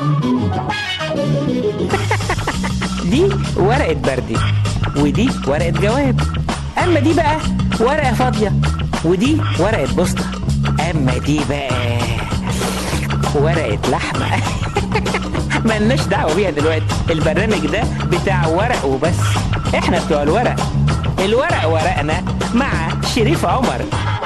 دي ورقة بردي ودي ورقة جواب أما دي بقى ورقة فاضية ودي ورقة بوسطة أما دي بقى ورقة لحمة ملناش دعوة بيها دلوقتي البرنامج ده بتاع ورق وبس احنا بتوع الورق الورق ورقنا مع شريف عمر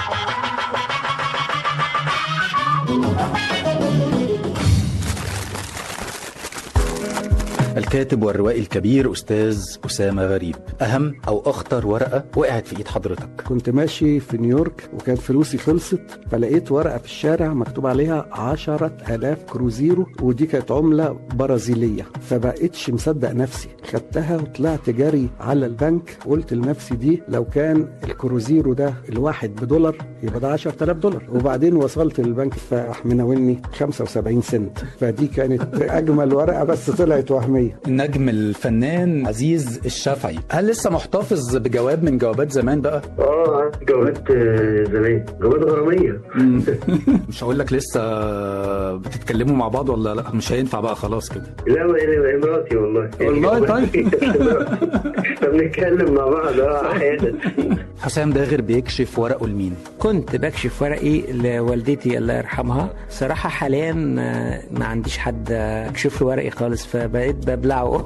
الكاتب والروائي الكبير أستاذ أسامة غريب أهم أو أخطر ورقة وقعت في إيد حضرتك كنت ماشي في نيويورك وكانت فلوسي خلصت فلقيت ورقة في الشارع مكتوب عليها عشرة آلاف كروزيرو ودي كانت عملة برازيلية فبقيتش مصدق نفسي خدتها وطلعت جري على البنك قلت لنفسي دي لو كان الكروزيرو ده الواحد بدولار يبقى ده 10000 دولار وبعدين وصلت للبنك فراح مناولني 75 سنت فدي كانت أجمل ورقة بس طلعت وهمية النجم الفنان عزيز الشافعي هل لسه محتفظ بجواب من جوابات زمان بقى؟ اه جوابات آه، زمان جوابات غراميه مش هقول لك لسه بتتكلموا مع بعض ولا لا مش هينفع بقى خلاص كده لا ما هي مراتي والله والله طيب. فبنتكلم مع بعض اه احيانا حسام داغر بيكشف ورقه لمين؟ كنت بكشف ورقي لوالدتي الله يرحمها صراحة حاليا آه، ما عنديش حد آه، اكشف له ورقي خالص فبقيت ببلعه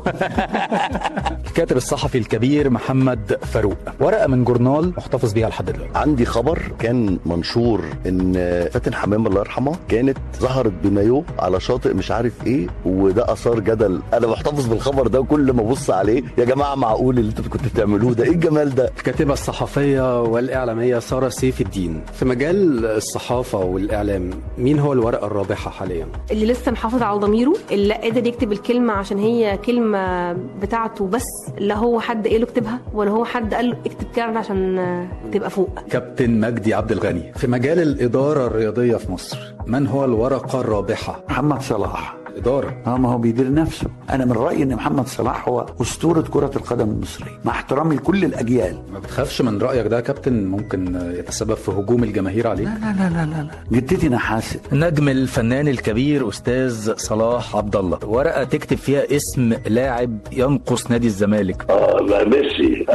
الكاتب الصحفي الكبير محمد فاروق ورقة من جورنال محتفظ بيها لحد دلوقتي عندي خبر كان منشور ان فاتن حمام الله يرحمها كانت ظهرت بمايو على شاطئ مش عارف ايه وده اثار جدل انا محتفظ بالخبر ده وكل ما ابص عليه يا جماعه معقول اللي انتوا كنتوا بتعملوه ده ايه الجمال ده الكاتبة الصحفية والإعلامية سارة سيف الدين في مجال الصحافة والإعلام مين هو الورقة الرابحة حاليا؟ اللي لسه محافظ على ضميره اللي قادر يكتب الكلمة عشان هي كلمة بتاعته بس لا هو حد قال له اكتبها ولا هو حد قال له اكتب كده عشان آه، تبقى فوق كابتن مجدي عبد الغني في مجال الإدارة الرياضية في مصر من هو الورقة الرابحة؟ محمد صلاح إدارة اه ما هو بيدير نفسه انا من رايي ان محمد صلاح هو اسطوره كره القدم المصريه مع احترامي لكل الاجيال ما بتخافش من رأيك ده يا كابتن ممكن يتسبب في هجوم الجماهير عليه؟ لا لا لا لا لا, لا. جدتي نحاسه نجم الفنان الكبير استاذ صلاح عبد الله ورقه تكتب فيها اسم لاعب ينقص نادي الزمالك اه لا ميسي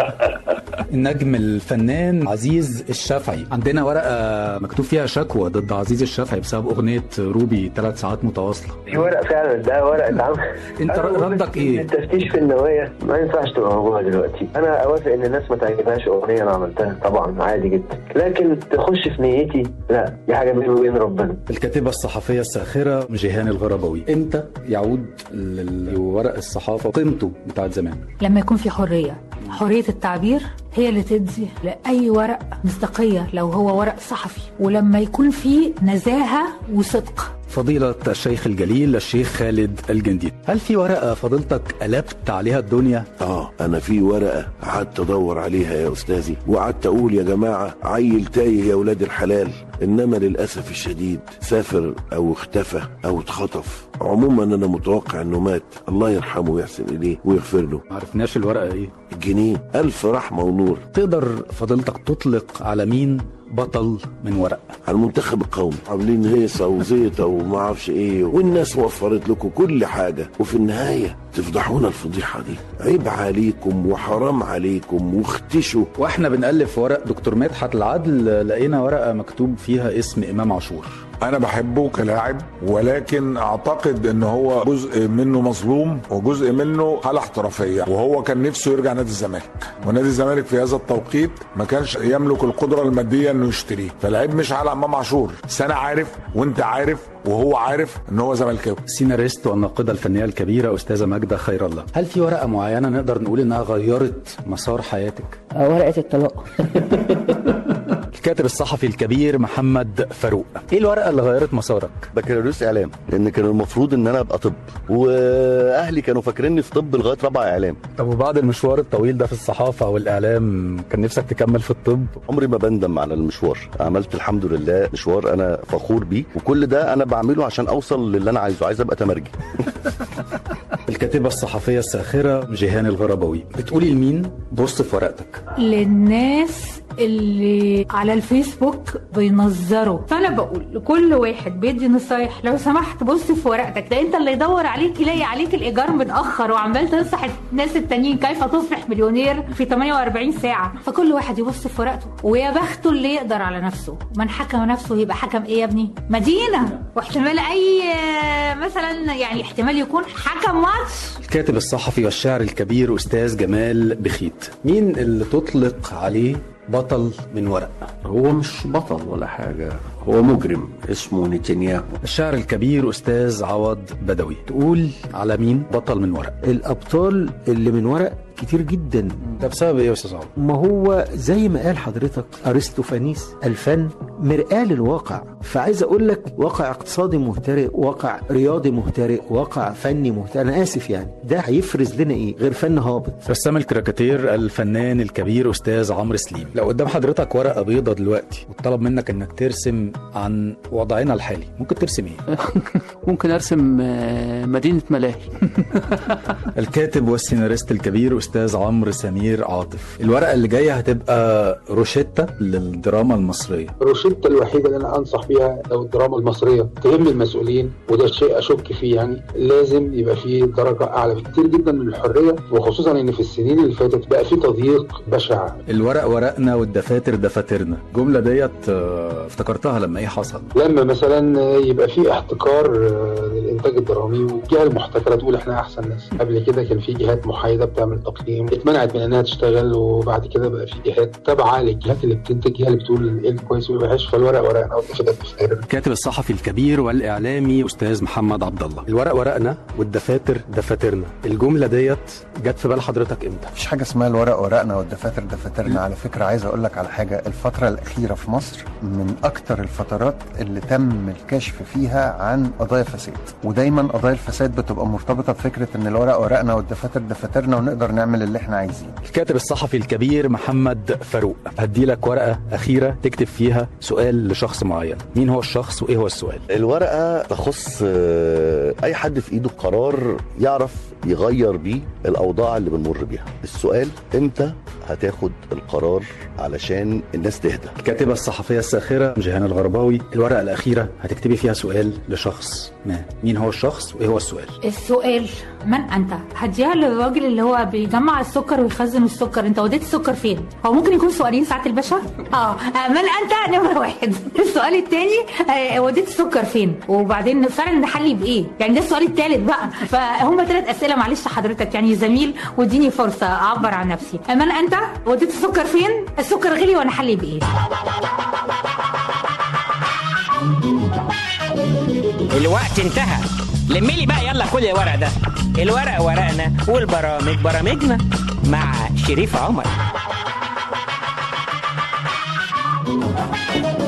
النجم الفنان عزيز الشافعي عندنا ورقه مكتوب فيها شكوى ضد عزيز الشافعي بسبب اغنيه روبي ثلاث ساعات متواصله في ورق فعلا ده ورقه عم انت أنا بقول ردك لك ايه؟ التفتيش في النوايا ما ينفعش تبقى موجوده دلوقتي انا اوافق ان الناس ما تعجبهاش اغنيه انا عملتها طبعا عادي جدا لكن تخش في نيتي لا دي حاجه بيني وبين ربنا الكاتبة الصحفية الساخرة جيهان الغربوي امتى يعود لورق الصحافة قيمته بتاعت زمان لما يكون في حرية حرية التعبير هي اللي تدي لأي ورق مصداقية لو هو ورق صحفي ولما يكون في نزاهة وصدق فضيلة الشيخ الجليل الشيخ خالد الجنديد هل في ورقة فضيلتك قلبت عليها الدنيا اه انا في ورقه قعدت ادور عليها يا استاذي وقعدت اقول يا جماعه عيل تايه يا ولاد الحلال انما للاسف الشديد سافر او اختفى او اتخطف عموما انا متوقع انه مات الله يرحمه ويحسن اليه ويغفر له معرفناش الورقة ايه الجنيه الف رحمه ونور تقدر فضيلتك تطلق على مين بطل من ورق على المنتخب القومي عاملين هيصه وزيطه وما اعرفش ايه والناس وفرت لكم كل حاجه وفي النهايه تفضحونا الفضيحه دي عيب عليكم وحرام عليكم واختشوا واحنا بنألف ورق دكتور مدحت العدل لقينا ورقة مكتوب فيها اسم امام عاشور انا بحبه كلاعب ولكن اعتقد ان هو جزء منه مظلوم وجزء منه حاله احترافيه وهو كان نفسه يرجع نادي الزمالك ونادي الزمالك في هذا التوقيت ما كانش يملك القدره الماديه انه يشتريه فالعيب مش على امام عاشور بس انا عارف وانت عارف وهو عارف ان هو زملكاوي سيناريست والناقدة الفنية الكبيرة أستاذة ماجدة خير الله هل في ورقة معينة نقدر نقول إنها غيرت مسار حياتك؟ ورقة الطلاق الكاتب الصحفي الكبير محمد فاروق ايه الورقة اللي غيرت مسارك؟ بكالوريوس اعلام لان كان المفروض ان انا ابقى طب واهلي كانوا فاكريني في طب لغايه رابعه اعلام طب وبعد المشوار الطويل ده في الصحافة والإعلام كان نفسك تكمل في الطب؟ عمري ما بندم على المشوار عملت الحمد لله مشوار انا فخور بيه وكل ده انا بعمله عشان اوصل للي انا عايزه عايز ابقى تمرجي الكاتبة الصحفية الساخرة جيهان الغربوي بتقولي لمين؟ بص في ورقتك للناس اللي على الفيسبوك بينظروا فانا بقول لكل واحد بيدي نصايح لو سمحت بص في ورقتك ده انت اللي يدور عليك يلاقي عليك الايجار متاخر وعمال تنصح الناس التانيين كيف تصبح مليونير في 48 ساعه فكل واحد يبص في ورقته ويا بخته اللي يقدر على نفسه من حكم نفسه يبقى حكم ايه يا ابني مدينه واحتمال اي آه، مثلا يعني احتمال يكون حكم ماتش الكاتب الصحفي والشاعر الكبير أستاذ جمال بخيت مين اللي تطلق عليه بطل من ورق هو مش بطل ولا حاجة هو مجرم اسمه نتنياهو الشاعر الكبير أستاذ عوض بدوي تقول على مين بطل من ورق الابطال اللي من ورق كتير جدا ده بسبب ايه يا استاذ عوض ما هو زي ما قال حضرتك ارسطوفانيس الفن مرآة للواقع فعايز اقول لك واقع اقتصادي مهترئ واقع رياضي مهترئ واقع فني مهترئ انا اسف يعني ده هيفرز لنا ايه غير فن هابط رسام الكاريكاتير الفنان الكبير استاذ عمرو سليم لو قدام حضرتك ورقه بيضه دلوقتي وطلب منك انك ترسم عن وضعنا الحالي ممكن ترسم ايه ممكن ارسم آه، مدينه ملاهي الكاتب والسيناريست الكبير استاذ عمرو سمير عاطف الورقه اللي جايه هتبقى روشيتا للدراما المصريه الروشتة الوحيدة اللي أنا أنصح بيها لو الدراما المصرية تهم المسؤولين وده شيء أشك فيه يعني لازم يبقى فيه درجة أعلى بكتير جدا من الحرية وخصوصا إن في السنين اللي فاتت بقى فيه تضييق بشع الورق ورقنا والدفاتر دفاترنا الجمله ديت آه، افتكرتها لما ايه حصل لما مثلا يبقى فيه احتكار آه، للإنتاج الدرامي والجهة المحتكرة تقول إحنا أحسن ناس قبل كده كان في جهات محايدة بتعمل تقييم اتمنعت من إنها تشتغل وبعد كده بقى في جهات تابعة للجهات اللي بتنتج هي اللي بتقول إيه الكويس والوحش فالورق ورقنا والدفاتر دفاتر الكاتب الصحفي الكبير والاعلامي استاذ محمد عبد الله الورق ورقنا والدفاتر دفاترنا الجمله ديت جت في بال حضرتك امتى مفيش حاجه اسمها الورق ورقنا والدفاتر دفاترنا على فكره عايز اقول لك على حاجه الفتره الاخيره في مصر من اكتر الفترات اللي تم الكشف فيها عن قضايا فساد ودايما قضايا الفساد بتبقى مرتبطه بفكره ان الورق ورقنا والدفاتر دفاترنا ونقدر نعمل اللي احنا عايزينه الكاتب الصحفي الكبير محمد فاروق هدي لك ورقه اخيره تكتب فيها سؤال لشخص معين مين هو الشخص وايه هو السؤال الورقه تخص آه، اي حد في ايده قرار يعرف يغير بيه الاوضاع اللي بنمر بيها السؤال امتى هتاخد القرار علشان الناس تهدى الكاتبة الصحفية الساخرة جيهان الغرباوي الورقة الأخيرة هتكتبي فيها سؤال لشخص ما مين هو الشخص وإيه هو السؤال السؤال من انت هديها للراجل اللي هو بيجمع السكر ويخزن السكر انت وديت السكر فين هو ممكن يكون سؤالين ساعه الباشا اه آه، من انت نمره واحد السؤال الثاني وديت السكر فين وبعدين فعلا نحلي بايه يعني ده السؤال الثالث بقى فهم ثلاث اسئله معلش حضرتك يعني زميل واديني فرصه اعبر عن نفسي آه، من انت وديت السكر فين السكر غلي وانا حلي بايه الوقت انتهى لمي لي بقى يلا كل الورق ده الورق ورقنا والبرامج برامجنا مع شريف عمر